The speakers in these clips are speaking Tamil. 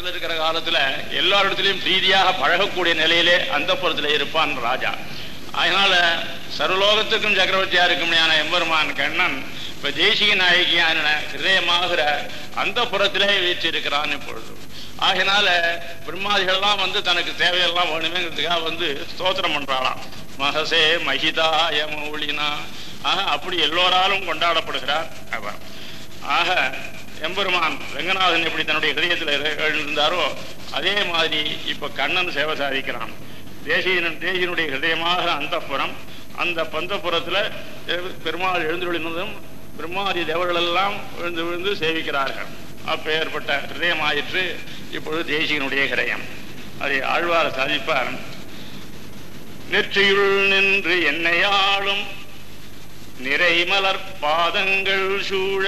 இருக்கிற காலத்துல எல்லாரிடத்திலையும் பிரீதியாக பழகக்கூடிய நிலையிலே அந்த இருப்பான் ராஜா அதனால சர்வலோகத்துக்கும் சக்கரவர்த்தியா இருக்கும்படியான எம்பெருமான் கண்ணன் இப்ப தேசிக நாயகியான ஹிருதயமாகிற அந்த புறத்திலே வீற்றிருக்கிறான் இப்பொழுது ஆகினால பிரம்மாதிகள்லாம் வந்து தனக்கு தேவையெல்லாம் வேணுமேங்கிறதுக்காக வந்து ஸ்தோத்திரம் பண்றாளாம் மகசே மகிதாய மௌலினா ஆக அப்படி எல்லோராலும் கொண்டாடப்படுகிறார் அவர் ஆக எம்பெருமான் ரங்கநாதன் எப்படி தன்னுடைய ஹிருதயத்தில் இருந்தாரோ அதே மாதிரி இப்ப கண்ணன் சேவை சாதிக்கிறான் தேசியன் தேசியனுடைய ஹிருதயமாக அந்தப்புறம் அந்த பந்தபுரத்துல பெருமாள் எழுந்துள்ளதும் பிரம்மாதி தேவர்கள் எல்லாம் விழுந்து விழுந்து சேவிக்கிறார்கள் அப்பேற்பட்ட ஹிருதயமாயிற்று இப்பொழுது தேசியனுடைய ஹிரயம் அதை ஆழ்வார் சாதிப்பார் நெற்றியுள் நின்று என்னையாளும் நிறைமலர் பாதங்கள் சூழ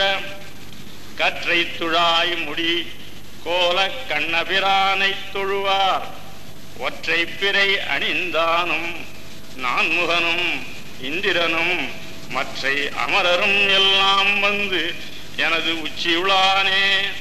கற்றை துழாய் முடி கோல கண்ணபிரானை தொழுவார் ஒற்றை பிறை அணிந்தானும் நான்முகனும் இந்திரனும் மற்றை அமரரும் எல்லாம் வந்து எனது உச்சியுளானே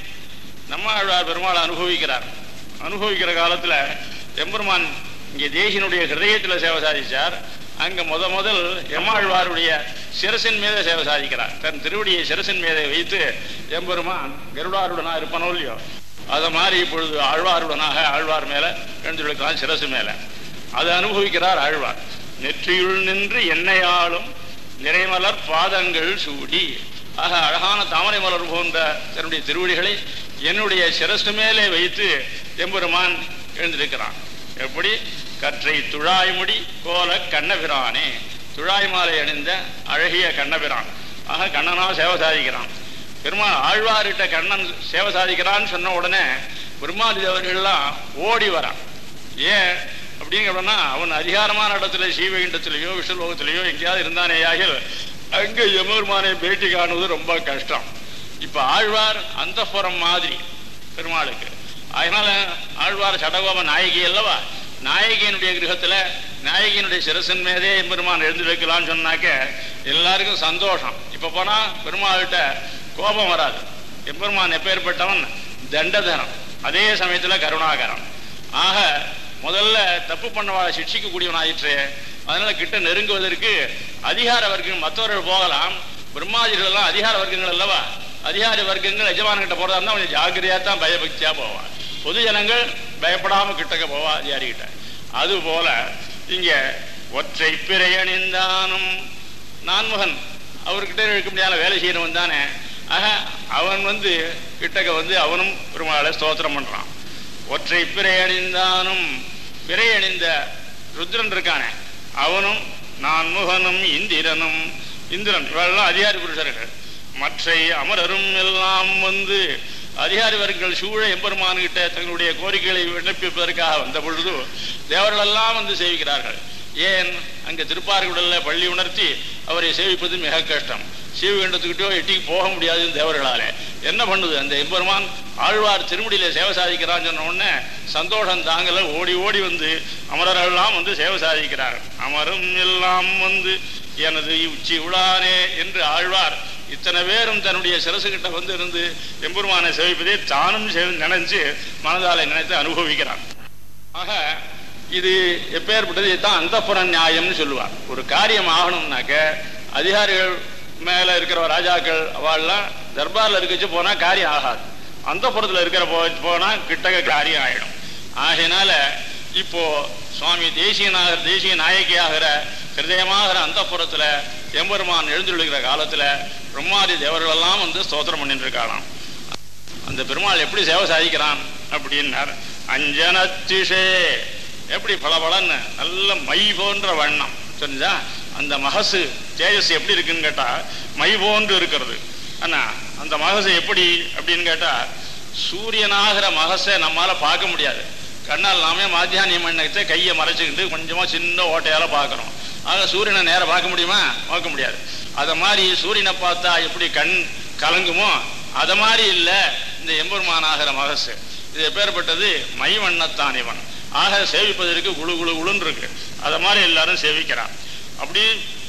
நம்மாழ்வார் பெருமாள் அனுபவிக்கிறார் அனுபவிக்கிற காலத்துல எம்பெருமான் இங்கே தேசியனுடைய ஹிருதயத்துல சேவை சாதிச்சார் அங்க முத முதல் எம்மாழ்வாருடைய சிரசின் மீத சேவை சாதிக்கிறார் தன் திருவடியை சிரசின் மீதை வைத்து எம்பெருமான் கருடாருடனா இருப்பனோ இல்லையோ அத மாதிரி இப்பொழுது ஆழ்வாருடனாக ஆழ்வார் மேல எழுந்துள்ளான் சிரசு மேல அதை அனுபவிக்கிறார் ஆழ்வார் நெற்றியுள் நின்று என்னையாளும் நிறைமலர் பாதங்கள் சூடி ஆக அழகான தாமரை மலர் போன்ற தன்னுடைய திருவடிகளை என்னுடைய சிரசு மேலே வைத்து எம்பெருமான் எழுந்திருக்கிறான் எப்படி கற்றை துழாய்முடி கோல கண்ணபிரானே துழாய் மாலை அணிந்த அழகிய கண்ணபிரான் ஆக கண்ணனா சேவை சாதிக்கிறான் பெருமாள் ஆழ்வார்கிட்ட கண்ணன் சேவை சாதிக்கிறான்னு சொன்ன உடனே பெருமாள் தேவர்கள்லாம் ஓடி வரான் ஏன் அப்படிங்கிறனா அவன் அதிகாரமான இடத்துல சீவகிண்டத்திலேயோ விஷ்ணுலோகத்திலேயோ எங்கேயாவது இருந்தானேயாகில் அங்க எமர்மானை பேட்டி காணுவது ரொம்ப கஷ்டம் இப்ப ஆழ்வார் அந்த மாதிரி பெருமாளுக்கு அதனால ஆழ்வார் சடகோப நாயகி அல்லவா நாயகியினுடைய கிரகத்துல நாயகியினுடைய சிரசன் மீதே எம்பெருமான் எழுந்து வைக்கலாம்னு சொன்னாக்க எல்லாருக்கும் சந்தோஷம் இப்ப போனா பெருமாள்கிட்ட கோபம் வராது எம்பெருமான் எப்பேற்பட்டவன் தண்டதனம் அதே சமயத்துல கருணாகரம் ஆக முதல்ல தப்பு பண்ணவாளை சிக்ஷிக்க கூடியவன் ஆயிற்று அதனால கிட்ட நெருங்குவதற்கு அதிகார வர்க்கம் மற்றவர்கள் போகலாம் பிரம்மாதிகள் எல்லாம் அதிகார வர்க்கங்கள் அல்லவா அதிகார வர்க்கங்கள் எஜமான்கிட்ட போறதா இருந்தா கொஞ்சம் ஜாக்கிரதையா தான் பயபக்தியா போவான் பொது ஜனங்கள் பயப்படாம கிட்டக்க போவா அதிகாரிகிட்ட அது போல இங்க ஒற்றை பிறை அணிந்தானும் நான்முகன் அவர்கிட்ட இருக்க முடியாத வேலை செய்யறவன் தானே ஆக அவன் வந்து கிட்டக்க வந்து அவனும் பெருமாளை ஸ்தோத்திரம் பண்றான் ஒற்றை பிறை அணிந்தானும் பிறை அணிந்த ருத்ரன் இருக்கானே அவனும் நான்முகனும் இந்திரனும் இந்திரன் இவெல்லாம் அதிகாரி புருஷர்கள் மற்றை அமரரும் எல்லாம் வந்து அதிகாரி வர்க்கங்கள் சூழ எம்பெருமான்கிட்ட தங்களுடைய கோரிக்கைகளை விண்ணப்பிப்பதற்காக வந்த பொழுது தேவர்கள் எல்லாம் வந்து சேவிக்கிறார்கள் ஏன் அங்க திருப்பார்குடல்ல பள்ளி உணர்த்தி அவரை சேவிப்பது மிக கஷ்டம் சீவகண்டத்துக்கிட்டோ எட்டிக்கு போக முடியாதுன்னு தேவர்களாலே என்ன பண்ணுது அந்த எம்பெருமான் ஆழ்வார் திருமுடியில சேவை சாதிக்கிறான்னு சொன்ன உடனே சந்தோஷம் தாங்கல ஓடி ஓடி வந்து அமரர்கள்லாம் வந்து சேவை சாதிக்கிறார் அமரும் எல்லாம் வந்து எனது உச்சி உளானே என்று ஆழ்வார் இத்தனை பேரும் தன்னுடைய சிரசு கிட்ட வந்து இருந்து எம்பெருமானை சேவிப்பதை தானும் நினைச்சு மனதாலே நினைத்து அனுபவிக்கிறான் ஆக இது எப்பேற்பட்டது இதுதான் அந்தப்புற நியாயம்னு சொல்லுவார் ஒரு காரியம் ஆகணும்னாக்க அதிகாரிகள் மேல இருக்கிற ராஜாக்கள் அவள்லாம் தர்பார்ல இருக்கச்சு போனா காரியம் ஆகாது அந்த புறத்துல இருக்கிற போ போனா கிட்டக காரியம் ஆயிடும் ஆகையினால இப்போ சுவாமி தேசியநாகர் தேசிய நாயகியாகிற ஹிருதயமாகிற அந்த புறத்துல எம்பெருமான் எழுந்துள்ளுகிற காலத்துல பிரம்மாதி தேவர்கள் எல்லாம் வந்து ஸ்தோத்திரம் பண்ணிட்டு இருக்காளாம் அந்த பெருமாள் எப்படி சேவை சாதிக்கிறான் அப்படின்னார் அஞ்சனத்திஷே எப்படி பளபளன்னு நல்ல மை போன்ற வண்ணம் தெரிஞ்சா அந்த மகசு தேஜஸ் எப்படி இருக்குன்னு கேட்டா மை போன்று இருக்கிறது ஆனா அந்த மகசு எப்படி அப்படின்னு கேட்டா சூரியனாகிற மகசை நம்மால பார்க்க முடியாது கண்ணால் நாமே மாத்தியானியம் பண்ணத்தை கையை மறைச்சுக்கிட்டு கொஞ்சமா சின்ன ஓட்டையால பார்க்கறோம் ஆக சூரியனை நேரம் பார்க்க முடியுமா பார்க்க முடியாது அத மாதிரி சூரியனை பார்த்தா எப்படி கண் கலங்குமோ அத மாதிரி இல்ல இந்த எம்பெருமானாகிற மகசு இது எப்பேற்பட்டது மை வண்ணத்தான் இவன் ஆக சேவிப்பதற்கு குழு குழு குழுன்னு இருக்கு அத மாதிரி எல்லாரும் சேவிக்கிறான் அப்படி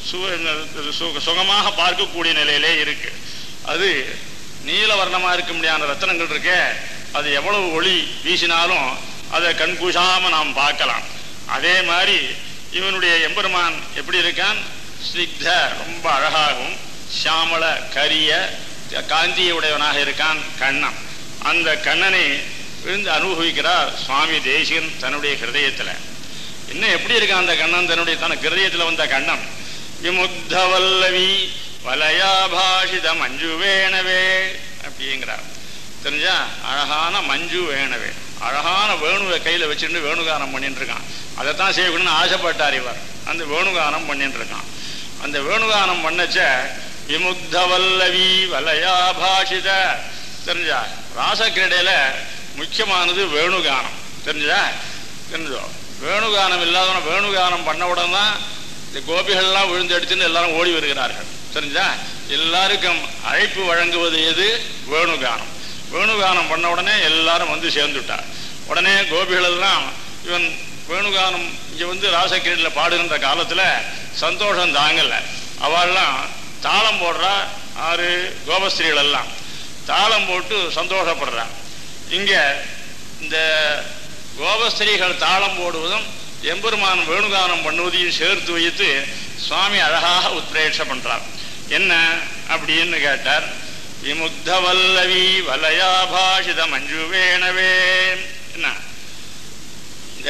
சுகமாக பார்க்கக்கூடிய நிலையிலே இருக்கு அது நீல வர்ணமா இருக்க முடியாத ரத்தனங்கள் இருக்கே அது எவ்வளவு ஒளி வீசினாலும் அதை கண்கூசாம நாம் பார்க்கலாம் அதே மாதிரி இவனுடைய எம்பெருமான் எப்படி இருக்கான் ஸ்னிக்த ரொம்ப அழகாகவும் சியாமள கரிய காந்தியுடையவனாக இருக்கான் கண்ணன் அந்த கண்ணனை விழுந்து அனுபவிக்கிறார் சுவாமி தேசிகன் தன்னுடைய ஹிருதயத்துல இன்னும் எப்படி இருக்கான் அந்த கண்ணன் தன்னுடைய தன ஹிருதயத்துல வந்த கண்ணன் விமுக்த வல்லவி வலயாபாஷித மஞ்சு வேணவே அப்படிங்கிறார் தெரிஞ்சா அழகான மஞ்சு வேணவே அழகான வேணுவை கையில வச்சுட்டு வேணுகானம் பண்ணிட்டு இருக்கான் அதைத்தான் செய்யணும்னு ஆசைப்பட்டார் இவர் அந்த வேணுகானம் பண்ணிட்டு இருக்கான் அந்த வேணுகானம் பண்ணச்ச விமுக்த வல்லவி வலயாபாஷித தெரிஞ்சா ராசக்கிரடையில முக்கியமானது வேணுகானம் தெரிஞ்சா தெரிஞ்சோ வேணுகானம் இல்லாதவன வேணுகானம் பண்ண உடனே தான் இந்த கோபிகள்லாம் விழுந்தெடுத்துன்னு எல்லாரும் ஓடி வருகிறார்கள் தெரிஞ்சா எல்லாருக்கும் அழைப்பு வழங்குவது எது வேணுகானம் வேணுகானம் பண்ண உடனே எல்லாரும் வந்து சேர்ந்துட்டார் உடனே கோபிகள் எல்லாம் இவன் வேணுகானம் இங்க வந்து ராசக்கிரீடில் பாடுகின்ற காலத்துல சந்தோஷம் தாங்கல அவள்லாம் தாளம் போடுறா ஆறு கோபஸ்திரிகள் எல்லாம் தாளம் போட்டு சந்தோஷப்படுறா இங்க இந்த கோபஸ்திரிகள் தாளம் போடுவதும் எம்பெருமான் வேணுகானம் பண்ணுவதையும் சேர்த்து வைத்து சுவாமி அழகாக உத்ரேட்ச பண்றார் என்ன அப்படின்னு கேட்டார் விமுக்த வல்லவி வலயாபாஷித மஞ்சு வேணவே என்ன இந்த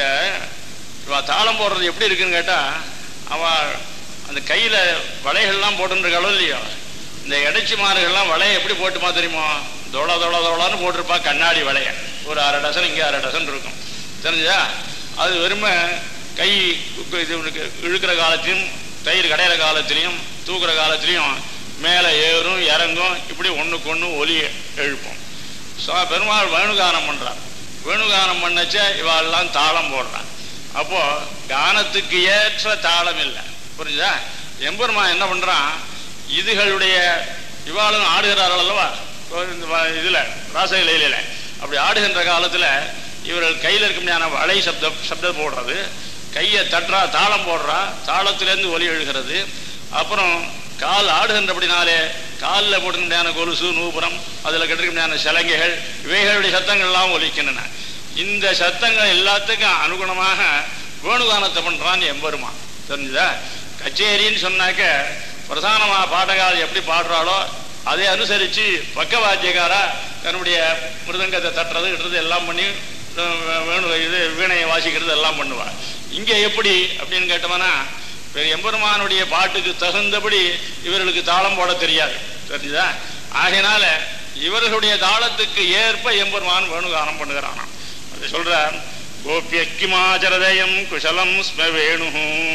இவ தாளம் போடுறது எப்படி இருக்குன்னு கேட்டா அவ அந்த கையில வளைகள்லாம் போட்டுருக்காளோ இல்லையோ இந்த இடைச்சிமார்கள்லாம் வளைய எப்படி போட்டுமா தெரியுமோ தோள தோள தோளான்னு போட்டிருப்பா கண்ணாடி வளைய ஒரு அரை டசன் இங்கே அரை டசன் இருக்கும் தெரிஞ்சா அது வெறுமை கை கு- இது உனக்கு இழுக்கிற காலத்திலையும் தயிர் கடையிற காலத்திலையும் தூக்குற காலத்திலையும் மேலே ஏறும் இறங்கும் இப்படி ஒண்ணுக்கு ஒண்ணு ஒலி எழுப்போம் ஸோ பெருமாள் வேணுகானம் பண்றார் வேணுகானம் பண்ணச்ச இவாளெல்லாம் தாளம் போடுறான் அப்போ கானத்துக்கு ஏற்ற தாளம் இல்லை புரிஞ்சுதா எம்பெருமான் என்ன பண்றான் இதுகளுடைய இவாளும் ஆடுகிறார்கள் அல்லவா இப்போ இந்த வ- இதுல ராசகிலையில அப்படி ஆடுகின்ற காலத்துல இவர்கள் கையில இருக்க முடியாத வளை சப்தம் சப்தம் போடுறது கையை தட்டுறா தாளம் போடுறா தாளத்திலேருந்து ஒலி எழுகிறது அப்புறம் கால் ஆடுகின்றபடினாலே காலில் போட்டுக்க முடியாத கொலுசு நூபுரம் அதில் கட்டிருக்க முடியாத சலங்கைகள் இவைகளுடைய சத்தங்கள் எல்லாம் ஒலிக்கின்றன இந்த சத்தங்கள் எல்லாத்துக்கும் அனுகுணமாக வேணுகானத்தை பண்றான் எம்பெருமான் தெரிஞ்சுதா கச்சேரின்னு சொன்னாக்க பிரதானமா பாடகால் எப்படி பாடுறாளோ அதை அனுசரிச்சு பக்கவாத்தியக்காரா தன்னுடைய மிருதங்கத்தை தட்டுறது இடுறது எல்லாம் பண்ணி அஹ், வேணு இது வீணையை வாசிக்கிறது எல்லாம் பண்ணுவா இங்க எப்படி அப்படின்னு கேட்டோம்னா இப்ப எம்பெருமானுடைய பாட்டுக்கு தகுந்தபடி இவர்களுக்கு தாளம் போட தெரியாது தெரிஞ்சுதா ஆகையினால இவர்களுடைய தாளத்துக்கு ஏற்ப எம்பெருமான் வேணுகானம் பண்ணுகிறானாம் அது சொல்றார் கோபியக்கிமாச்சரதயம் குஷலம் ஸ்ம வேணு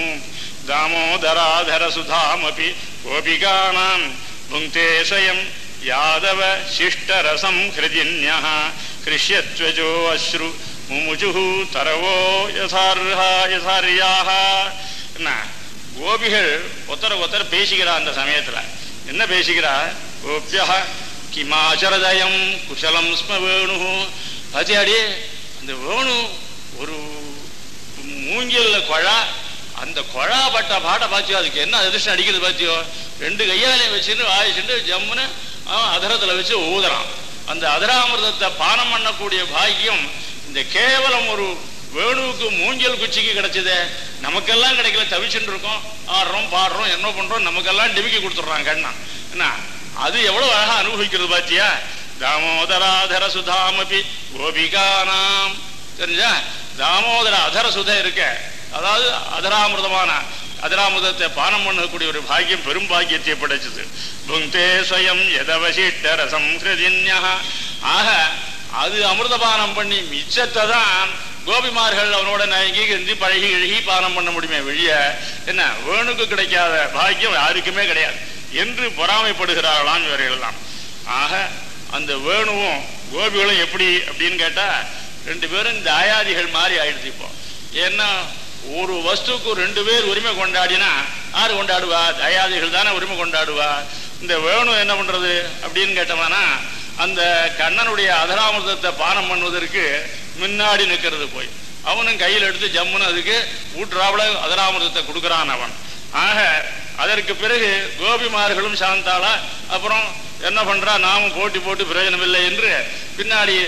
தாமோதராதர சுதாமபி கோபிகானாம் புங்கே ஸ்வயம் யாதவ சிஷ்டரசம் ஹிருதின்யா ஹிருஷ்யத்வஜோ அஸ்ரு முமுஜு தரவோ யசார்ஹா யசாரியாக என்ன கோபிகள் ஒத்தர ஒத்தர பேசிக்கிறா அந்த சமயத்துல என்ன பேசிக்கிறா கோபியா கிமாச்சரதயம் குஷலம் ஸ்ம வேணு பாத்தியாடி அந்த வேணு ஒரு மூங்கில்ல குழா அந்த குழா பட்ட பாட்டை பாத்தியோ அதுக்கு என்ன அதிர்ஷ்டம் அடிக்கிறது பாத்தியோ ரெண்டு கையாலையும் வச்சுன்னு வாயிச்சுட்டு ஜம்முன்னு அவன் அதரத்துல வச்சு ஊதுறான் அந்த அதராமிர்தத்தை பானம் பண்ணக்கூடிய பாக்கியம் இந்த கேவலம் ஒரு வேணுவுக்கு மூங்கில் குச்சிக்கு கிடைச்சதே நமக்கெல்லாம் கிடைக்கல தவிச்சுட்டு இருக்கோம் ஆடுறோம் பாடுறோம் என்ன பண்றோம் நமக்கெல்லாம் டிமிக்கி கொடுத்துட்றான் கண்ணா என்ன அது எவ்வளவு அழகா அனுபவிக்கிறது பாத்தியா தாமோதராதர சுதாமபி கோபிகானாம் தெரிஞ்சா தாமோதர அதர சுதை இருக்க அதாவது அதராமிர்தமான அதராமிர்தத்தை பானம் பண்ணக்கூடிய ஒரு பாக்கியம் பெரும் பாக்கியத்தை படைச்சது புங்கே ஸ்வயம் எதவசிட்ட ரசம் ஹிருதின்யா ஆக அது அமிர்தபானம் பண்ணி மிச்சத்தை தான் கோபிமார்கள் அவனோட நயங்கி கிந்தி பழகி இழகி பானம் பண்ண முடியுமே வெளிய என்ன வேணுக்கு கிடைக்காத பாக்கியம் யாருக்குமே கிடையாது என்று பொறாமைப்படுகிறார்களாம் இவர்களெல்லாம் ஆக அந்த வேணுவும் கோபிகளும் எப்படி அப்படின்னு கேட்டா ரெண்டு பேரும் இந்த ஆயாதிகள் மாதிரி ஆயிடுச்சு இப்போ ஏன்னா ஒரு வஸ்துக்கு ரெண்டு பேர் உரிமை கொண்டாடினா யாரு கொண்டாடுவா தயாதிகள் தானே உரிமை கொண்டாடுவா இந்த வேணு என்ன பண்றது அப்படின்னு கேட்டோம்னா அந்த கண்ணனுடைய அதராமிர்தத்தை பானம் பண்ணுவதற்கு முன்னாடி நிற்கிறது போய் அவனும் கையில் எடுத்து ஜம்முன்னு அதுக்கு ஊற்றாவள அதராமிர்தத்தை கொடுக்குறான் அவன் ஆக அதற்கு பிறகு கோபிமார்களும் சாந்தாளா அப்புறம் என்ன பண்றா நாமும் போட்டி போட்டு பிரயோஜனம் இல்லை என்று பின்னாடி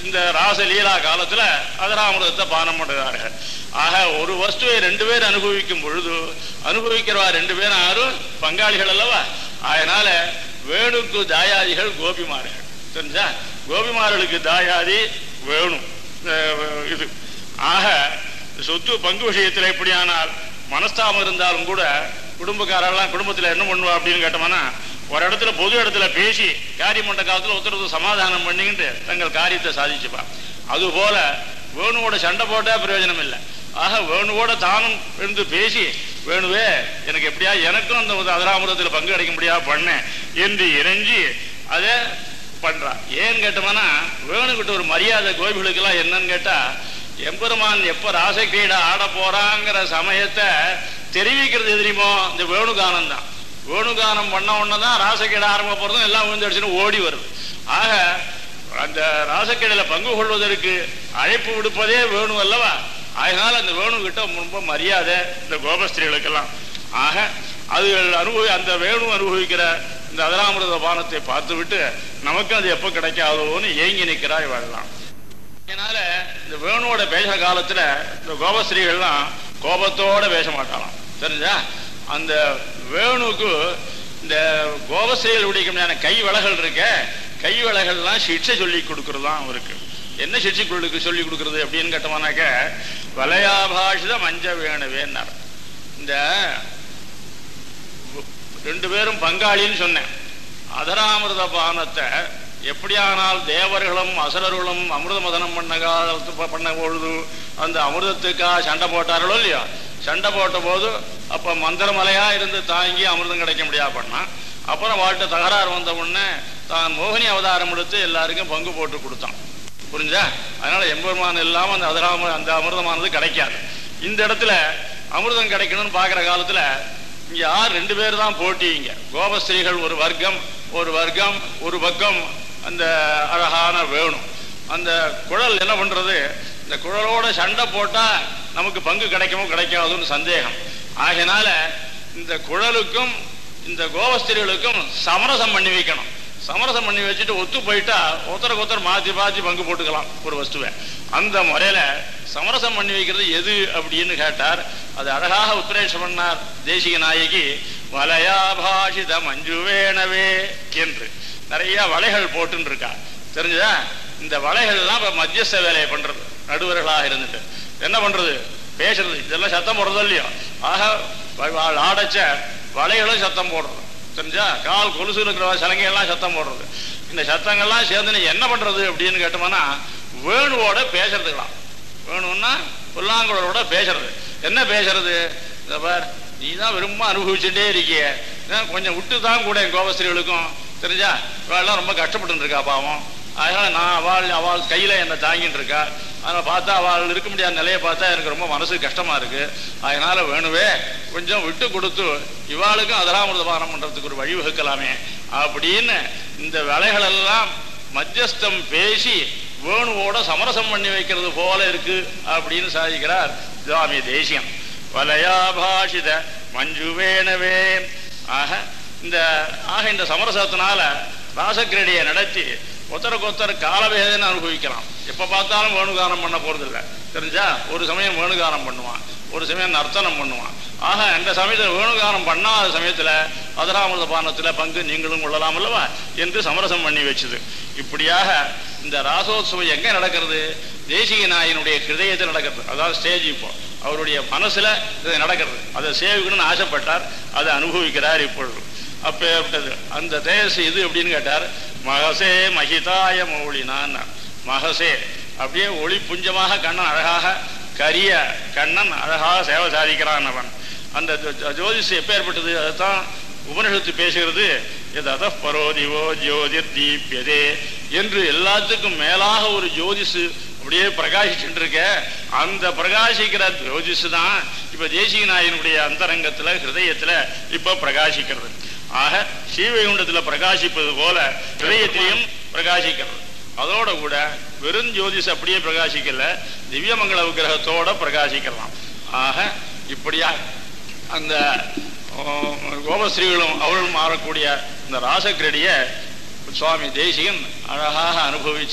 இந்த ராசலீலா காலத்துல அதராமிரதத்தை பானம் பண்ணுகிறார்கள் ஆக ஒரு வஸ்துவை ரெண்டு பேர் அனுபவிக்கும் பொழுது அனுபவிக்கிறவா ரெண்டு பேரும் யாரும் பங்காளிகள் அல்லவா அதனால வேணுக்கு தாயாதிகள் கோபிமார்கள் தெரிஞ்சா கோபிமார்களுக்கு தாயாதி வேணும் அஹ் இது ஆக சொத்து பங்கு விஷயத்துல எப்படியானால் மனஸ்தாபம் இருந்தாலும் கூட குடும்பக்காரெல்லாம் குடும்பத்துல என்ன பண்ணுவா அப்படின்னு கேட்டோம்னா ஒரு இடத்துல பொது இடத்துல பேசி காரியம் பண்ற காலத்துல ஒருத்தருக்கு சமாதானம் பண்ணிக்கிட்டு தங்கள் காரியத்தை சாதிச்சுப்பா அதுபோல வேணுவோட சண்டை போட்டா பிரயோஜனம் இல்லை ஆக வேணுவோட தானும் இருந்து பேசி வேணுவே எனக்கு எப்படியா எனக்கும் அந்த அதராமிரத்தில் பங்கு கிடைக்க முடியாது பண்ணேன் என்று இறைஞ்சி அதை பண்றா ஏன்னு கேட்டோம்னா வேணுகிட்ட ஒரு மரியாதை கோபிகளுக்கெல்லாம் என்னன்னு கேட்டா எம்பெருமான் எப்ப ராசக்கிரீடை ஆட போறாங்கிற சமயத்தை தெரிவிக்கிறது எதிரிமோ இந்த வேணுகானம் தான் வேணுகானம் பண்ண உடனே தான் ராசக்கிரீடை ஆரம்ப போறதும் எல்லாம் விழுந்தடிச்சுன்னு ஓடி வருது ஆக அந்த ராசக்கிடையில பங்கு கொள்வதற்கு அழைப்பு விடுப்பதே வேணு அல்லவா அதனால அந்த வேணு கிட்ட ரொம்ப மரியாதை இந்த கோபஸ்திரிகளுக்கெல்லாம் ஆக அது அனுபவி அந்த வேணு அனுபவிக்கிற இந்த அதராமிரத பானத்தை பார்த்து விட்டு நமக்கு அது எப்போ கிடைக்காதோன்னு ஏங்கி நிற்கிறாய் வாழலாம் அதனால இந்த வேணுவோட பேசுற காலத்துல இந்த கோபஸ்திரீகள்லாம் கோபத்தோட பேச மாட்டாளாம் தெரிஞ்சா அந்த வேணுக்கு இந்த கோபஸ்திரீகளுடைய கை வளகள் இருக்க கை வளகள்லாம் சிக்ஷை சொல்லி கொடுக்கறதுதான் அவருக்கு என்ன சிக்ஷை கொடுக்க சொல்லி கொடுக்கறது அப்படின்னு கேட்டோம்னாக்க வலயாபாஷித மஞ்ச வேணுவேன்னார் இந்த ரெண்டு பேரும் பங்காளின்னு சொன்னேன் அதராமிரத பானத்தை எப்படியானால் தேவர்களும் அசுரர்களும் அமிர்த மதனம் பண்ண காலத்து ப- பண்ண பொழுது அந்த அமிர்தத்துக்காக சண்டை போட்டார்களோ இல்லையா சண்டை போட்ட போது அப்ப மந்திரமலையா இருந்து தாங்கி அமிர்தம் கிடைக்க முடியாது பண்ணான் அப்புறம் வாழ்க்கை தகராறு வந்த உடனே தான் மோகினி அவதாரம் எடுத்து எல்லாருக்கும் பங்கு போட்டு கொடுத்தான் புரிஞ்சா அதனால எம்பெருமான் இல்லாம அந்த அதராம அந்த அமிர்தமானது கிடைக்காது இந்த இடத்துல அமிர்தம் கிடைக்கணும்னு பாக்குற காலத்துல இங்க யார் ரெண்டு பேர் தான் போட்டிங்க கோபஸ்திரீகள் ஒரு வர்க்கம் ஒரு வர்க்கம் ஒரு பக்கம் அந்த அழகான வேணும் அந்த குழல் என்ன பண்றது இந்த குழலோட சண்டை போட்டா நமக்கு பங்கு கிடைக்குமோ கிடைக்காதுன்னு சந்தேகம் ஆகையினால இந்த குழலுக்கும் இந்த கோபஸ்திரிகளுக்கும் சமரசம் பண்ணி வைக்கணும் சமரசம் பண்ணி வச்சுட்டு ஒத்து போயிட்டா ஒருத்தருக்கு ஒருத்தர் மாத்தி மாத்தி பங்கு போட்டுக்கலாம் ஒரு வஸ்துவை அந்த முறையில சமரசம் பண்ணி வைக்கிறது எது அப்படின்னு கேட்டார் அது அழகாக உத்ரேஷம் பண்ணார் தேசிக நாயகி வலயாபாஷித மஞ்சுவேணவே என்று நிறைய வலைகள் போட்டுன்னு இருக்கா தெரிஞ்சதா இந்த வலைகள்லாம் இப்ப மத்தியஸ்த வேலையை பண்றது நடுவர்களாக இருந்துட்டு என்ன பண்றது பேசுறது இதெல்லாம் சத்தம் போடுறதோ இல்லையோ ஆக வ- வ- ஆடச்ச வலைகளும் சத்தம் போடுறது தெரிஞ்சா கால் கொலுசு இருக்கிற சலங்கையெல்லாம் சத்தம் போடுறது இந்த சத்தங்கள்லாம் சேர்ந்து நீ என்ன பண்றது அப்படின்னு கேட்டோம்னா வேணுவோட பேசுறதுக்கலாம் வேணும்னா புல்லாங்குழலோட பேசுறது என்ன பேசுறது இந்த பார் நீ தான் விரும்ப அனுபவிச்சுட்டே இருக்கிய இதான் கொஞ்சம் விட்டு தான் கூட என் கோபஸ்திரிகளுக்கும் தெரிஞ்சா இவாள்லாம் ரொம்ப கஷ்டப்பட்டு இருக்கா பாவம் அதனால நான் அவள் அவள் கையில என்னை தாங்கிட்டு இருக்கா அதனால பார்த்தா அவள் இருக்க முடியாத நிலையை பார்த்தா எனக்கு ரொம்ப மனசு கஷ்டமா இருக்கு அதனால வேணுவே கொஞ்சம் விட்டு கொடுத்து இவாளுக்கும் அதராமிரத பானம் பண்றதுக்கு ஒரு வழி வகுக்கலாமே அப்படின்னு இந்த வேலைகள் எல்லாம் மத்தியஸ்தம் பேசி வேணுவோட சமரசம் பண்ணி வைக்கிறது போல இருக்கு அப்படின்னு சாதிக்கிறார் சுவாமி தேசியம் வலயாபாஷித மஞ்சுவேணவே ஆக இந்த ஆக இந்த சமரசத்தினால ராசக்கிரடியை நடத்தி ஒருத்தருக்கு ஒருத்தர் காலவேதனை அனுபவிக்கலாம் எப்ப பார்த்தாலும் வேணுகானம் பண்ண போறதில்ல தெரிஞ்சா ஒரு சமயம் வேணுகானம் பண்ணுவான் ஒரு சமயம் நர்த்தனம் பண்ணுவான் ஆக இந்த சமயத்தில் வேணுகானம் பண்ணாத சமயத்துல அதராமிரத பானத்துல பங்கு நீங்களும் கொள்ளலாம் அல்லவா என்று சமரசம் பண்ணி வச்சுது இப்படியாக இந்த ராசோத்சவம் எங்க நடக்கிறது தேசிக நாயனுடைய ஹிருதயத்தில் நடக்கிறது அதாவது ஸ்டேஜ் இப்போ அவருடைய மனசுல இது நடக்கிறது அதை சேவிக்கணும்னு ஆசைப்பட்டார் அதை அனுபவிக்கிறார் இப்பொழுது அப்பேற்பட்டது அந்த தேஜஸ் இது அப்படின்னு கேட்டார் மகசே மகிதாய மௌலினான் மகசே அப்படியே ஒளி புஞ்சமாக கண்ணன் அழகாக கரிய கண்ணன் அழகாக சேவை சாதிக்கிறான் அவன் அந்த ஜோ- ஜோதிஷ் எப்பேற்பட்டது அதுதான் உபனிஷத்து பேசுகிறது எது அத பரோதிவோ ஜோதிர் தீபியதே என்று எல்லாத்துக்கும் மேலாக ஒரு ஜோதிஷு அப்படியே பிரகாசிச்சுட்டு இருக்க அந்த பிரகாசிக்கிற ஜோதிஷு தான் இப்ப தேசிக நாயனுடைய அந்தரங்கத்துல ஹிருதயத்துல இப்ப பிரகாசிக்கிறது ஆக ஸ்ரீவைகுண்டத்துல பிரகாசிப்பது போல ஹிருதயத்திலையும் பிரகாசிக்கிறது அதோட கூட வெறும் ஜோதிஷ் அப்படியே பிரகாசிக்கல திவ்யமங்கல விக்கிரகத்தோட பிரகாசிக்கலாம் ஆக இப்படியா அந்த ஆ, கோபஸ்ரீகளும் அவர்களும் மாறக்கூடிய இந்த ராசக்கிரடிய சுவாமி தேசிகன் அழகாக அனுபவிச்சு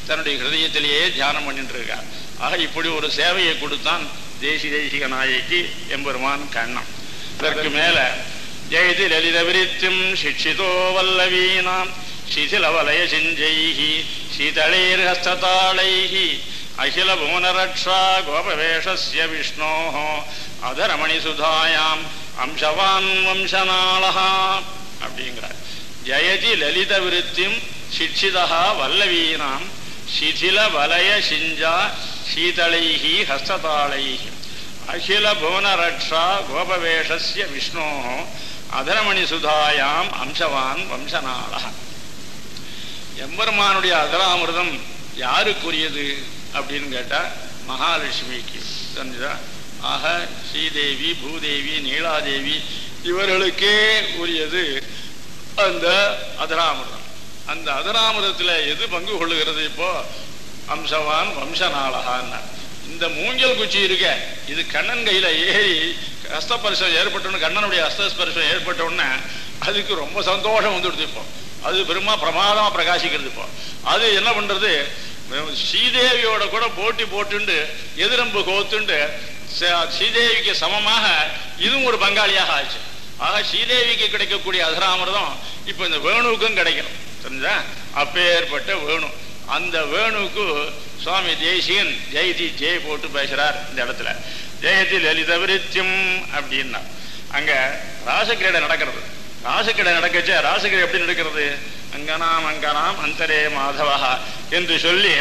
தன்னுடைய ஹிருதயத்திலேயே தியானம் பண்ணிட்டு இருக்கார் ஆக இப்படி ஒரு சேவையை கொடுத்தான் தேசி தேசிக நாயகி எம்பெருமான் கண்ணன் இதற்கு மேல ஜெயதி லலித விரித்தும் சிக்ஷிதோ வல்லவீனாம் சிதிலவலய சிஞ்சைஹி சீதளைர் ஹஸ்ததாளைஹி அகில புவனரக்ஷா கோபவேஷஸ்ய விஷ்ணோः அதரமணி சுதாயாம் அம்சவான் வம்சநாளஹா அப்படிங்கிறார் ஜெயதி லலித விருத்திம் சிக்ஷிதா வல்லவீனாம் சிதில வலய சிஞ்சா சீதளைஹி ஹஸ்ததாளைஹி அகில புவனரக்ஷா கோபவேஷஸ்ய விஷ்ணோः அதரமணி சுதாயாம் அம்சவான் வம்சநாளஹா எம்பெருமானுடைய அதராமிர்தம் யாருக்குரியது அப்படின்னு கேட்டா மகாலட்சுமிக்கு தெரிஞ்சுதா ஆக ஸ்ரீதேவி பூதேவி நீலாதேவி இவர்களுக்கே உரியது அந்த அதராமிர்தம் அந்த அதராமிரத்துல எது பங்கு கொள்ளுகிறது இப்போ அம்சவான் வம்சநாளகான்னா இந்த மூங்கில் குச்சி இருக்க இது கண்ணன் கையில ஏறி ஹஸ்தஸ்பர்சம் ஏற்பட்டோன்னு கண்ணனுடைய ஹஸ்தஸ்பர்சம் ஏற்பட்ட உடனே அதுக்கு ரொம்ப சந்தோஷம் வந்துடுது இப்போ அது பெருமா பிரமாதமா பிரகாசிக்கிறது இப்போ அது என்ன பண்றது ஸ்ரீதேவியோட கூட போட்டி போட்டுண்டு எதிரம்பு கோத்துண்டு ச- ஸ்ரீதேவிக்கு சமமாக இதுவும் ஒரு பங்காளியாக ஆச்சு ஆக ஸ்ரீதேவிக்கு கிடைக்கக்கூடிய அகராமிரதம் இப்ப இந்த வேணுவுக்கும் கிடைக்கணும் தெரிஞ்சா அப்பேற்பட்ட வேணு அந்த வேணுக்கு சுவாமி தேசிகன் ஜெயதி ஜெய் போட்டு பேசுறார் இந்த இடத்துல ஜெயதி லலித விருத்தியம் அப்படின்னா அங்க ராசக்கிரீடை நடக்கிறது ராசக்கிரீடை நடக்கச்ச ராசக்கிரீடை எப்படி நடக்கிறது அங்கனாம் அங்கனாம் அந்தரே மாதவா என்று சொல்லி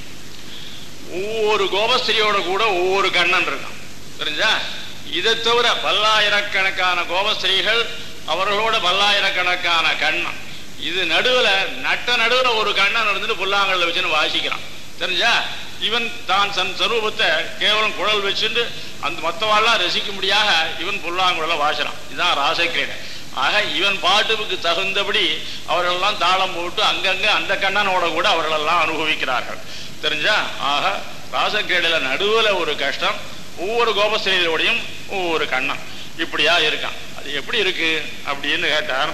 ஒவ்வொரு கோபஸ்திரியோட கூட ஒவ்வொரு கண்ணன் இருக்கான் தெரிஞ்சா இதை தவிர பல்லாயிரக்கணக்கான கோபஸ்திரீகள் அவர்களோட பல்லாயிரக்கணக்கான கண்ணன் இது நடுவுல நட்ட நடுவுல ஒரு கண்ணன் இருந்துட்டு புல்லாங்கல்ல வச்சுன்னு வாசிக்கிறான் தெரிஞ்சா இவன் தான் தன் சொரூபத்தை கேவலம் குழல் வச்சுட்டு அந்த மத்தவாள்லாம் ரசிக்கும்படியாக இவன் புல்லாங்குழல வாசுறான் இதுதான் ராசக்கிரீடை ஆக இவன் பாட்டுக்கு தகுந்தபடி அவர்களெல்லாம் தாளம் போட்டு அங்கங்க அந்த கண்ணனோட கூட அவர்களெல்லாம் அனுபவிக்கிறார்கள் தெரிஞ்சா ஆக ராசக்கிரீடையில நடுவுல ஒரு கஷ்டம் ஒவ்வொரு கோபஸ்திரியோடையும் ஒவ்வொரு கண்ணன் இப்படியா இருக்கான் அது எப்படி இருக்கு அப்படின்னு கேட்டார்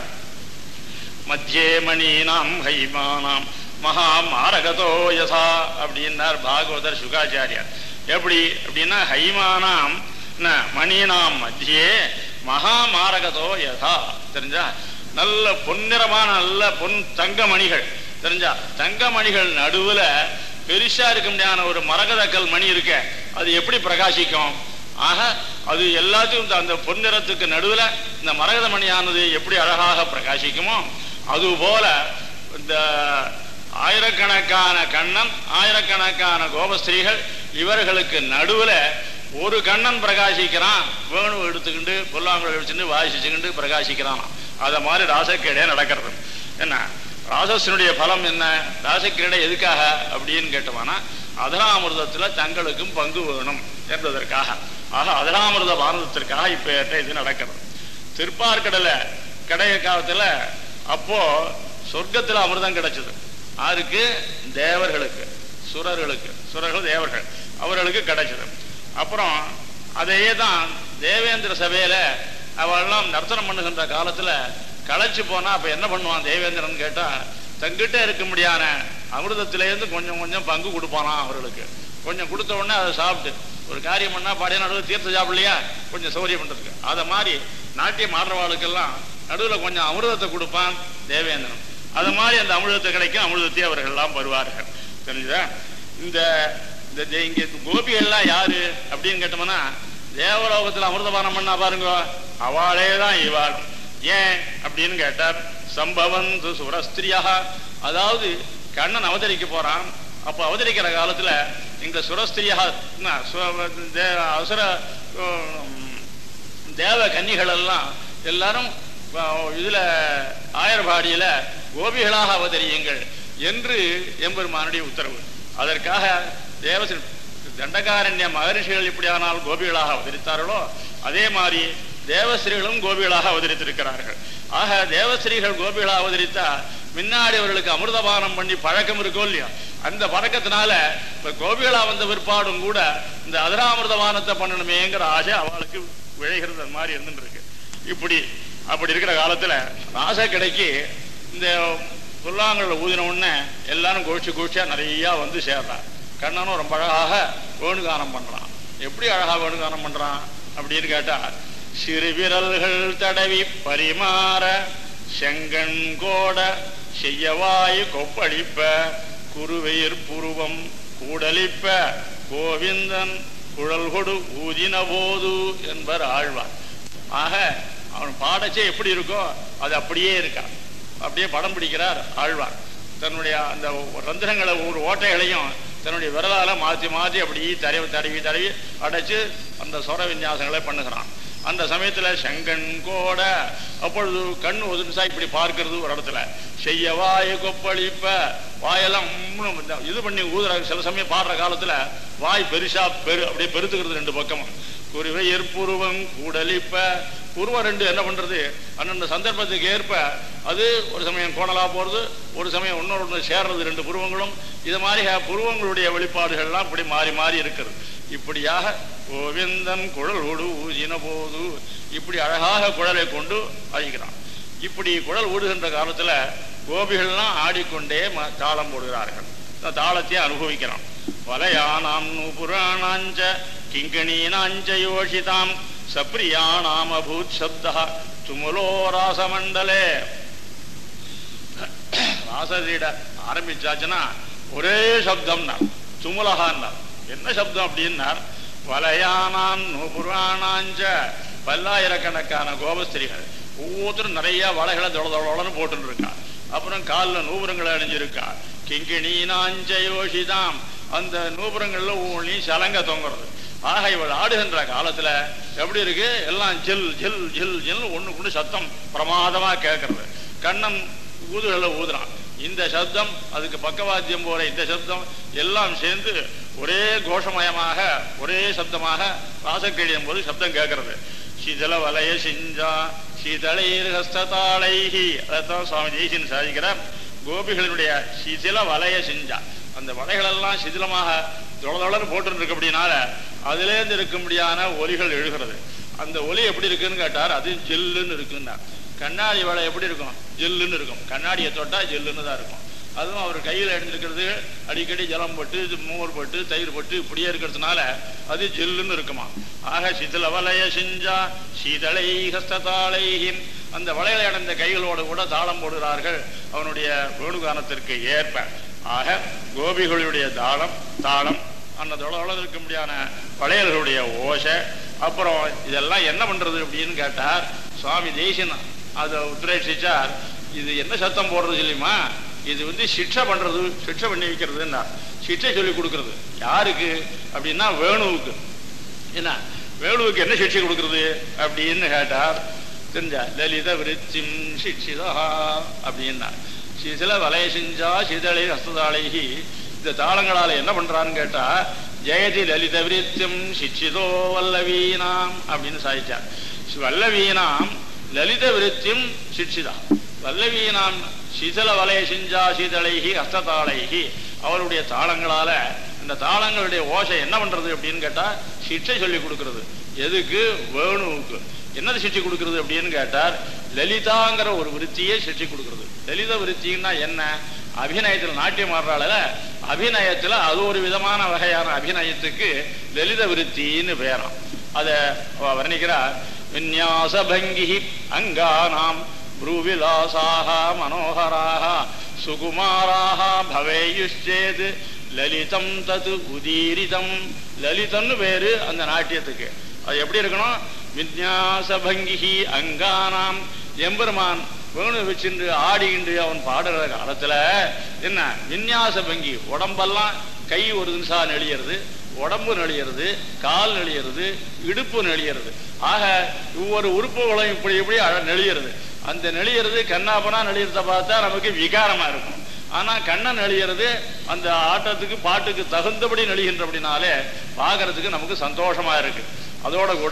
மத்தியே மணீனாம் ஹைமானாம் மகா மாரகதோ யசா அப்படின்னார் பாகவதர் சுகாச்சாரியார் எப்படி அப்படின்னா ஹைமானாம் ந, மணீனாம் மத்தியே மகா மாரகதோ யதா தெரிஞ்சா நல்ல பொன்னிறமான நல்ல பொன் தங்க மணிகள் தெரிஞ்சா தங்க மணிகள் நடுவுல பெருசா இருக்க முடியாத ஒரு மரகதக்கல் மணி இருக்க அது எப்படி பிரகாசிக்கும் ஆக அது எல்லாத்தையும் இந்த அந்த பொன்னிறத்துக்கு நடுவுல இந்த மரகத மணியானது எப்படி அழகாக பிரகாசிக்குமோ அது போல இந்த ஆயிரக்கணக்கான கண்ணன் ஆயிரக்கணக்கான கோபஸ்திரீகள் இவர்களுக்கு நடுவுல ஒரு கண்ணன் பிரகாசிக்கிறான் வேணு எடுத்துக்கிண்டு புல்லாங்குழல் வச்சுட்டு வாசிச்சுக்கிண்டு பிரகாசிக்கிறான் அத மாதிரி ராசக்கிரீடை நடக்கிறது என்ன ராசசனுடைய பலம் என்ன ராசக்கிரீடை எதுக்காக அப்படின்னு கேட்டோம்னா அதராமிர்தத்துல தங்களுக்கும் பங்கு வேணும் என்பதற்காக ஆக அதராமிர்த பாரதத்திற்காக இப்ப இது நடக்கிறது திருப்பார்கடல கடைய காலத்துல அப்போ சொர்க்கத்துல அமிர்தம் கிடைச்சது யாருக்கு தேவர்களுக்கு சுரர்களுக்கு சுரர்கள் தேவர்கள் அவர்களுக்கு கிடைச்சது அப்புறம் அதையே தான் தேவேந்திர சபையில அவெல்லாம் நர்த்தனம் பண்ணுகின்ற காலத்துல களைச்சு போனா அப்ப என்ன பண்ணுவான் தேவேந்திரன் கேட்டா தங்கிட்ட இருக்க முடியாத அமிர்தத்திலேருந்து கொஞ்சம் கொஞ்சம் பங்கு கொடுப்பானாம் அவர்களுக்கு கொஞ்சம் கொடுத்த உடனே அதை சாப்பிட்டு ஒரு காரியம் பண்ணா பாடிய நடுவில் தீர்த்த சாப்பிடலையா கொஞ்சம் சௌரியம் பண்றதுக்கு அதை மாதிரி நாட்டியம் ஆடுறவாளுக்கெல்லாம் நடுவில் கொஞ்சம் அமிர்தத்தை கொடுப்பான் தேவேந்திரன் அது மாதிரி அந்த அமிர்தத்தை கிடைக்கும் அமிர்தத்தை அவர்கள் எல்லாம் வருவார்கள் தெரிஞ்சுதா இந்த இந்த தே- இங்க கோபிகள்லாம் யாரு அப்படின்னு கேட்டோம்னா தேவலோகத்துல அமிர்தபானம் பண்ணா பாருங்க அவளே தான் இவாள் ஏன் அப்படின்னு கேட்டார் சம்பவந்து சுரஸ்திரியா அதாவது கண்ணன் அவதரிக்க போறான் அப்ப அவதரிக்கிற காலத்துல இந்த சுரஸ்திரியா என்ன, சு- தே- அசுர உம், தேவ கன்னிகள் எல்லாம் எல்லாரும் அஹ், இதுல ஆயர்பாடியில கோபிகளாக அவதரியுங்கள் என்று எம்பெருமானுடைய உத்தரவு அதற்காக தேவசின் தண்டகாரண்ய மகரிஷிகள் இப்படியானால் கோபிகளாக அவதரித்தார்களோ அதே மாதிரி தேவஸ்ரீகளும் கோபிகளாக அவதரித்திருக்கிறார்கள் ஆக தேவஸ்ரீகள் கோபிகளாக அவதரித்தா முன்னாடி அவர்களுக்கு அமிர்தபானம் பண்ணி பழக்கம் இருக்கோ இல்லையோ அந்த பழக்கத்தினால இப்ப கோபிகளா வந்த பிற்பாடும் கூட இந்த அதராமிர்தபானத்தை பண்ணணுமேங்கிற ஆசை அவளுக்கு விளைகிறது அந்த மாதிரி இருந்துட்டு இருக்கு இப்படி அப்படி இருக்கிற காலத்துல ராச கிடைக்கு இந்த புல்லாங்கல்ல ஊதின உடனே எல்லாரும் கோஷ்டி கோஷ்டியா நிறைய வந்து சேர்றான் கண்ணனும் ரொம்ப அழகாக வேணுகானம் பண்றான் எப்படி அழகா வேணுகானம் பண்றான் அப்படின்னு கேட்டா சிறு விரல்கள் தடவி பரிமாற செங்கண் கோட செய்யவாய் கொப்பளிப்ப குருவெயிர் புருவம் கூடலிப்ப கோவிந்தன் குழல் கொடு ஊதின போது என்பர் ஆழ்வார் ஆக அவன் பாடச்சே எப்படி இருக்கோ அது அப்படியே இருக்கா அப்படியே படம் பிடிக்கிறார் ஆழ்வார் தன்னுடைய அந்த ரந்திரங்களை ஒரு ஓட்டைகளையும் தன்னுடைய விரலால மாற்றி மாற்றி அப்படி தடவி தடவி தடவி அடைச்சு அந்த சொர விநியாசங்களை பண்ணுகிறான் அந்த சமயத்துல செங்கன் கோட அப்பொழுது கண் ஒதுசா இப்படி பார்க்கிறது ஒரு இடத்துல செய்ய வாய கொப்பளிப்ப வாயெல்லாம் உம்முன்னு இந்த இது பண்ணி ஊதுற சில சமயம் பாடுற காலத்துல வாய் பெருசா பெரு அப்படியே பெருத்துக்கிறது ரெண்டு பக்கமும் குருவை ஏற்புருவம் கூடலிப்ப புருவம் ரெண்டு என்ன பண்றது அந்தந்த சந்தர்ப்பத்துக்கு ஏற்ப அது ஒரு சமயம் கோணலா போறது ஒரு சமயம் இன்னொரு ஒன்று சேர்றது ரெண்டு புருவங்களும் இது மாதிரி புருவங்களுடைய வெளிப்பாடுகள்லாம் இப்படி மாறி மாறி இருக்கிறது இப்படியாக கோவிந்தன் குழல் ஊடு ஊதின போது இப்படி அழகாக குழலை கொண்டு அழிக்கிறான் இப்படி குழல் ஊடுகின்ற காலத்துல கோபிகள்லாம் ஆடிக்கொண்டே ம- தாளம் போடுகிறார்கள் இந்த தாளத்தை அனுபவிக்கிறான் வலயானாம் புராணாஞ்ச கிங்கணீனாஞ்ச யோஷிதாம் சப்ரியாணாம் அபூத் சப்தா துமுலோ ராசமண்டலே ராசரீட ஆரம்பிச்சாச்சுன்னா ஒரே சப்தம்னா துமுலகான்னா என்ன சப்தம் அப்படின்னார் வலையானான் நூபுராணாஞ்ச பல்லாயிரக்கணக்கான கோபஸ்திரிகள் ஒவ்வொருத்தரும் நிறைய வலைகளை தொட தொடன்னு போட்டுன்னு இருக்கா அப்புறம் காலில் நூபுரங்களை அணிஞ்சிருக்கா கிங்கிணீனாஞ்ச யோஷிதாம் அந்த நூபுரங்கள்ல ஒவ்வொன்றையும் சலங்க தொங்குறது ஆக இவள் ஆடுகின்ற காலத்துல எப்படி இருக்கு எல்லாம் ஜில் ஜில் ஜில் ஜில் ஒண்ணு கொண்டு சத்தம் பிரமாதமா கேட்கறது கண்ணன் ஊதுகளை ஊதுறான் இந்த சப்தம் அதுக்கு பக்கவாத்தியம் போற இந்த சப்தம் எல்லாம் சேர்ந்து ஒரே கோஷமயமாக ஒரே சப்தமாக ராசக்கிழியும் போது சப்தம் கேட்கறது சீதள வலய சிஞ்சா சீதளைர் ஹஸ்ததாளைஹி அதைத்தான் சுவாமி தேசியன் சாதிக்கிறார் கோபிகளினுடைய சிதில வலய சிஞ்சா அந்த வலைகளெல்லாம் சிதிலமாக தொளதொளன்னு போட்டு இருக்கு அப்படின்னால அதிலேருந்து இருக்கும்படியான ஒலிகள் எழுகிறது அந்த ஒலி எப்படி இருக்குன்னு கேட்டார் அது ஜில்லுன்னு இருக்குன்னா கண்ணாடி வலை எப்படி இருக்கும் ஜில்லுன்னு இருக்கும் கண்ணாடியை தொட்டா ஜில்லுன்னு தான் இருக்கும் அதுவும் அவர் கையில் எடுத்துருக்கிறது அடிக்கடி ஜலம் பட்டு இது மோர் பட்டு தயிர் பட்டு இப்படியே இருக்கிறதுனால அது ஜில்லுன்னு இருக்குமா ஆக சிதில வலய சிஞ்சா சீதளை ஹஸ்ததாளைஹின் அந்த வளையலை அடைந்த கைகளோடு கூட தாளம் போடுகிறார்கள் அவனுடைய வேணுகானத்திற்கு ஏற்ப ஆக கோபிகளுடைய தாளம் தாளம் அந்த தொலை இருக்க முடியாத வளையல்களுடைய ஓசை அப்புறம் இதெல்லாம் என்ன பண்றது அப்படின்னு கேட்டார் சுவாமி தேசியன் அதை உத்ரேஷிச்சார் இது என்ன சத்தம் போடுறது இல்லையுமா இது வந்து சிக்ஷை பண்றது சிக்ஷை பண்ணி வைக்கிறதுன்னா சிக்ஷை சொல்லி கொடுக்கறது யாருக்கு அப்படின்னா வேணுவுக்கு என்ன வேணுவுக்கு என்ன சிக்ஷை கொடுக்கறது அப்படின்னு கேட்டார் தெரிஞ்சா லலித விருத்திம் சிக்ஷிதா அப்படின்னா சில வலைய செஞ்சா சிதளை ஹஸ்ததாளைகி இந்த தாளங்களால என்ன பண்றான்னு கேட்டா ஜெயதி லலித விருத்தியம் சிக்ஷிதோ வல்லவீனாம் அப்படின்னு சாதிச்சார் வல்லவீனாம் லலித விருத்தியம் சிக்ஷிதா வல்லவீனாம் சிதல வலய சிஞ்சா சீதளைகி ஹஸ்ததாளைகி அவருடைய தாளங்களால இந்த தாளங்களுடைய ஓசை என்ன பண்றது அப்படின்னு கேட்டா சிக்ஷை சொல்லி கொடுக்கிறது எதுக்கு வேணுவுக்கு என்னது சிக்ஷை கொடுக்கிறது அப்படின்னு கேட்டார் லலிதாங்கிற ஒரு விருத்தியை சிக்ஷை கொடுக்கிறது லலித விருத்தின்னா என்ன அபிநயத்தில் நாட்டியம் ஆடுறாள் அபிநயத்துல அது ஒரு விதமான வகையான அபிநயத்துக்கு லலித விருத்தின்னு பேராம் அத அவ வர்ணிக்கிறார் விநியாச பங்கி அங்கானாம் ப்ரூவிலாசாக மனோகராக சுகுமாராக பவேயுஷேது லலிதம் தது உதீரிதம் லலிதம்னு பேரு அந்த நாட்டியத்துக்கு அது எப்படி இருக்கணும் விநியாச பங்கி அங்கானாம் எம்பெருமான் வேணு வச்சுட்டு ஆடிக்கிண்டு அவன் பாடுற காலத்துல என்ன விநியாச பங்கி உடம்பெல்லாம் கை ஒரு நிமிஷம் நெளியறது உடம்பு நெளியறது கால் நெளியறது இடுப்பு நெளியறது ஆக ஒவ்வொரு உறுப்புகளும் இப்படி இப்படி அழ- நெளியறது அந்த நெளியறது கண்ணாப்பனா நெளியறத பார்த்தா நமக்கு விகாரமா இருக்கும் ஆனா கண்ணன் நெளியறது அந்த ஆட்டத்துக்கு பாட்டுக்கு தகுந்தபடி நெளிகின்றபடினாலே பார்க்கறதுக்கு நமக்கு சந்தோஷமா இருக்கு அதோட கூட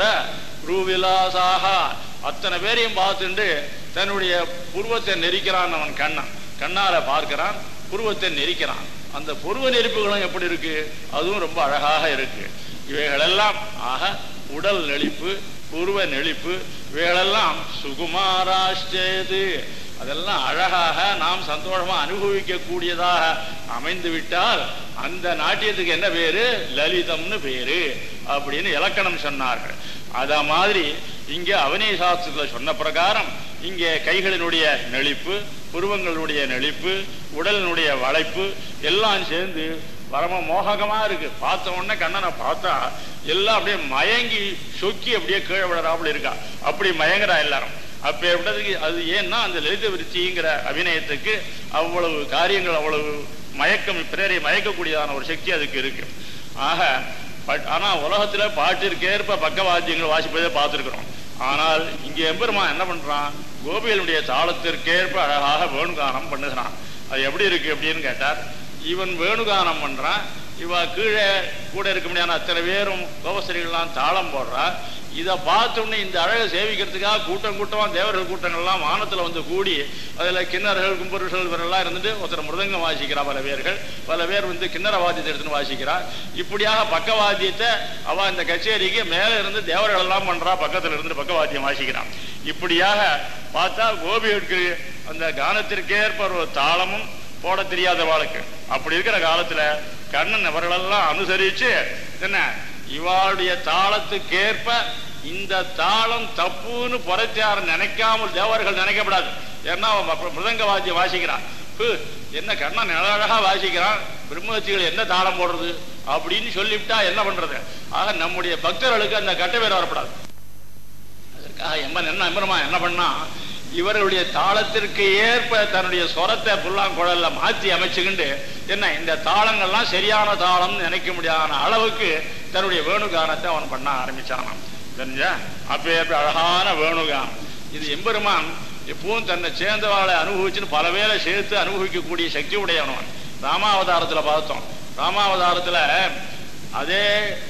ரூவிலாசாக அத்தனை பேரையும் பார்த்துட்டு தன்னுடைய புருவத்தை நெரிக்கிறான் அவன் கண்ணன் கண்ணால பார்க்கிறான் புருவத்தை நெரிக்கிறான் அந்த புருவ நெரிப்புகளும் எப்படி இருக்கு அதுவும் ரொம்ப அழகாக இருக்கு இவைகளெல்லாம் ஆக உடல் நெளிப்பு புருவ நெளிப்பு இவைகளெல்லாம் சுகுமாராஷ்டேது அதெல்லாம் அழகாக நாம் சந்தோஷமா அனுபவிக்க கூடியதாக அமைந்து விட்டால் அந்த நாட்டியத்துக்கு என்ன பேரு லலிதம்னு பேரு அப்படின்னு இலக்கணம் சொன்னார்கள் அத மாதிரி இங்க அவனி சாஸ்திரத்துல சொன்ன பிரகாரம் இங்கே கைகளினுடைய நெளிப்பு புருவங்களுடைய நெளிப்பு உடலினுடைய வளைப்பு எல்லாம் சேர்ந்து பரம மோககமா இருக்கு பார்த்த உடனே கண்ணனை பார்த்தா எல்லாம் அப்படியே மயங்கி சொக்கி அப்படியே கீழே விழறாப்புல இருக்கா அப்படி மயங்குறா எல்லாரும் அப்ப எப்படிக்கு அது ஏன்னா அந்த லலித விருத்திங்கிற அபிநயத்துக்கு அவ்வளவு காரியங்கள் அவ்வளவு மயக்கம் பிறரை மயக்கக்கூடியதான ஒரு சக்தி அதுக்கு இருக்கு ஆக பட் ஆனா உலகத்துல பாட்டிற்கேற்ப பக்கவாத்தியங்கள் வாசிப்பதை பார்த்திருக்கிறோம் ஆனால் இங்க எம்பெருமான் என்ன பண்றான் கோபிகளுடைய தாளத்திற்கேற்ப அழகாக வேணுகானம் பண்ணுகிறான் அது எப்படி இருக்கு அப்படின்னு கேட்டார் இவன் வேணுகானம் பண்றான் இவ கீழே கூட இருக்க முடியாத அத்தனை பேரும் கோபஸ்திரிகள்லாம் தாளம் போடுறா இதை பார்த்தோன்னே இந்த அழகை சேவிக்கிறதுக்காக கூட்டம் கூட்டமா தேவர்கள் கூட்டங்கள்லாம் வானத்துல வந்து கூடி அதுல கிண்ணறர்கள் கும்பர்கள் இவரெல்லாம் இருந்துட்டு ஒருத்தர் மிருதங்கம் வாசிக்கிறா பல பேர்கள் பல பேர் வந்து கிண்ணற வாத்தியத்தை எடுத்துன்னு வாசிக்கிறா இப்படியாக பக்கவாத்தியத்தை அவ இந்த கச்சேரிக்கு மேல இருந்து தேவர்கள் எல்லாம் பண்றா பக்கத்துல இருந்து பக்கவாத்தியம் வாசிக்கிறான் இப்படியாக பார்த்தா கோபிகளுக்கு அந்த கானத்திற்கேற்ப ஒரு தாளமும் போட தெரியாத வாழ்க்கை அப்படி இருக்கிற காலத்துல கண்ணன் அவர்களெல்லாம் அனுசரிச்சு என்ன இவாளுடைய தாளத்துக்கேற்ப இந்த தாளம் தப்புன்னு புறத்தியார் நினைக்காமல் தேவர்கள் நினைக்கப்படாது ஏன்னா அவன் அப்ப மிருதங்க வாத்தியம் வாசிக்கிறான் ஹு, என்ன கண்ணன் அழகா வாசிக்கிறான் பிரம்மஹத்திகள் என்ன தாளம் போடுறது அப்படின்னு சொல்லிவிட்டா என்ன பண்றது ஆக நம்முடைய பக்தர்களுக்கு அந்த கட்ட பேர் வரப்படாது அதற்காக எம்மன் என்ன எம்பெருமா என்ன பண்ணா இவர்களுடைய தாளத்திற்கு ஏற்ப தன்னுடைய சொரத்தை புல்லாங்குழல்ல மாற்றி அமைச்சுக்கிண்டு என்ன இந்த தாளங்கள்லாம் சரியான தாளம்னு நினைக்க முடியாத அளவுக்கு தன்னுடைய வேணுகானத்தை அவன் பண்ண ஆரம்பிச்சானாம் தெரிஞ்சா அப்பேற்ப அழகான வேணுகானம் இது எம்பெருமான் எப்பவும் தன்னை சேர்ந்தவாளை அனுபவிச்சுன்னு பல வேளை சேர்த்து அனுபவிக்கக்கூடிய சக்தி உடையவனவன் ராமாவதாரத்துல பார்த்தோம் ராமாவதாரத்துல அதே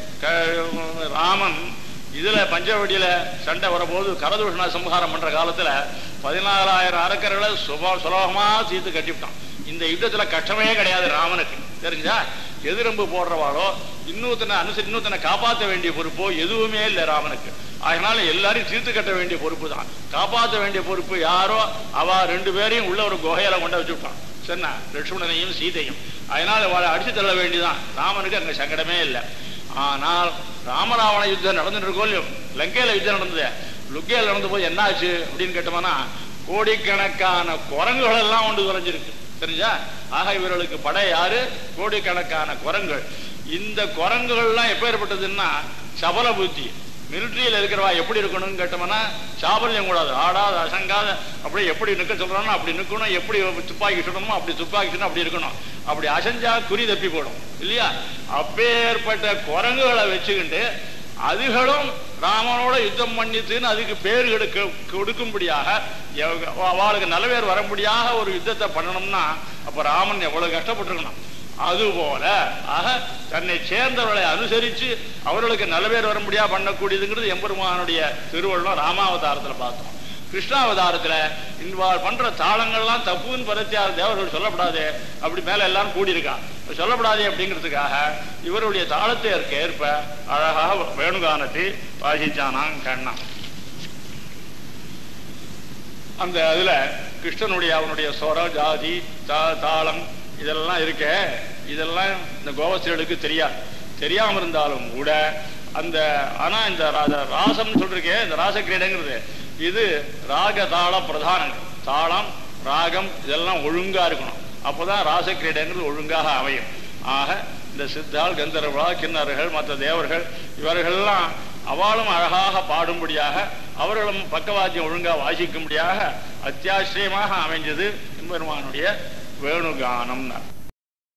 க- ராமன் இதுல பஞ்சவடியில சண்டை வரபோது கரதூஷண சம்ஹாரம் பண்ற காலத்துல பதினாலாயிரம் அரக்கர்களை சுப சுலபமா தீர்த்து கட்டிவிட்டான் இந்த யுத்தத்துல கஷ்டமே கிடையாது ராமனுக்கு தெரிஞ்சா எதிரம்பு போடுறவாளோ இன்னொருத்தனை அனுசரி இன்னொருத்தனை காப்பாற்ற வேண்டிய பொறுப்போ எதுவுமே இல்லை ராமனுக்கு அதனால எல்லாரையும் தீர்த்து கட்ட வேண்டிய பொறுப்பு தான் காப்பாற்ற வேண்டிய பொறுப்பு யாரோ அவ ரெண்டு பேரையும் உள்ள ஒரு குகையில கொண்டு வச்சுட்டான் சொன்னா லட்சுமணனையும் சீதையும் அதனால அவளை அடிச்சு தள்ள வேண்டியதான் ராமனுக்கு அங்க சங்கடமே இல்லை ஆனால் ராமராவண யுத்தம் நடந்துட்டு இருக்கோ இல்லையோ லங்கையில யுத்தம் நடந்தது லுக்கையில நடந்த போது என்ன ஆச்சு அப்படின்னு கேட்டோம்னா கோடிக்கணக்கான குரங்குகள் எல்லாம் ஒன்று குறைஞ்சிருக்கு தெரிஞ்சா ஆக இவர்களுக்கு படை யாரு கோடிக்கணக்கான குரங்குகள் இந்த குரங்குகள்லாம் எப்பேற்பட்டதுன்னா சபல புத்தி மிலிட்ரியில் இருக்கிறவா எப்படி இருக்கணும்னு கேட்டோம்னா சாபல்யம் கூடாது ஆடாத அசங்காத அப்படியே எப்படி நிற்க சொல்றானோ அப்படி நிற்கணும் எப்படி துப்பாக்கி சுடணுமோ அப்படி துப்பாக்கி சுடணும் அப்படி இருக்கணும் அப்படி அசைஞ்சா குறி தப்பி போடும் இல்லையா அப்பேற்பட்ட குரங்குகளை வச்சுக்கிட்டு அதுகளும் ராமனோட யுத்தம் பண்ணிச்சுன்னு அதுக்கு பேர் எடுக்க கொடுக்கும்படியாக எவ- அவளுக்கு நல்ல பேர் வரும்படியாக ஒரு யுத்தத்தை பண்ணணும்னா அப்ப ராமன் எவ்வளவு கஷ்டப்பட்டிருக்கணும் அதுபோல ஆக தன்னை சேர்ந்தவர்களை அனுசரிச்சு அவர்களுக்கு நல்ல பேர் வரும்படியா பண்ணக்கூடியதுங்கிறது எம்பெருமானுடைய திருவள்ளுவம் ராமாவதாரத்துல பார்த்தோம் கிருஷ்ணாவதாரத்துல இன்வாள் பண்ற தாளங்கள்லாம் தப்புன்னு பரத்தியார் தேவர்கள் சொல்லப்படாது அப்படி மேல எல்லாரும் கூடியிருக்கா சொல்லப்படாது அப்படிங்கிறதுக்காக இவருடைய தாளத்திற்கு ஏற்ப அழகாக வேணுகானத்தை வாசிச்சானாம் கண்ணன் அந்த அதுல கிருஷ்ணனுடைய அவனுடைய சொர ஜாதி தா- தாளம் இதெல்லாம் இருக்க இதெல்லாம் இந்த கோவஸ்திரர்களுக்கு தெரியாது தெரியாம இருந்தாலும் கூட அந்த ஆனா இந்த ரா- இந்த ராசம்னு சொல்றீங்க இந்த ராசக்கிரீடைங்கிறது இது ராக தாள பிரதானங்கள் தாளம் ராகம் இதெல்லாம் ஒழுங்கா இருக்கணும் அப்போதான் ராசக்கிரீடைங்கிறது ஒழுங்காக அமையும் ஆக இந்த சித்தாள் கந்தர்வா கிண்ணறர்கள் மற்ற தேவர்கள் இவர்கள்லாம் அவளும் அழகாக பாடும்படியாக அவர்களும் பக்கவாத்தியம் ஒழுங்கா வாசிக்கும்படியாக அத்தியாசிரியமாக அமைஞ்சது எம்பெருமானுடைய வேணுகானம்னார்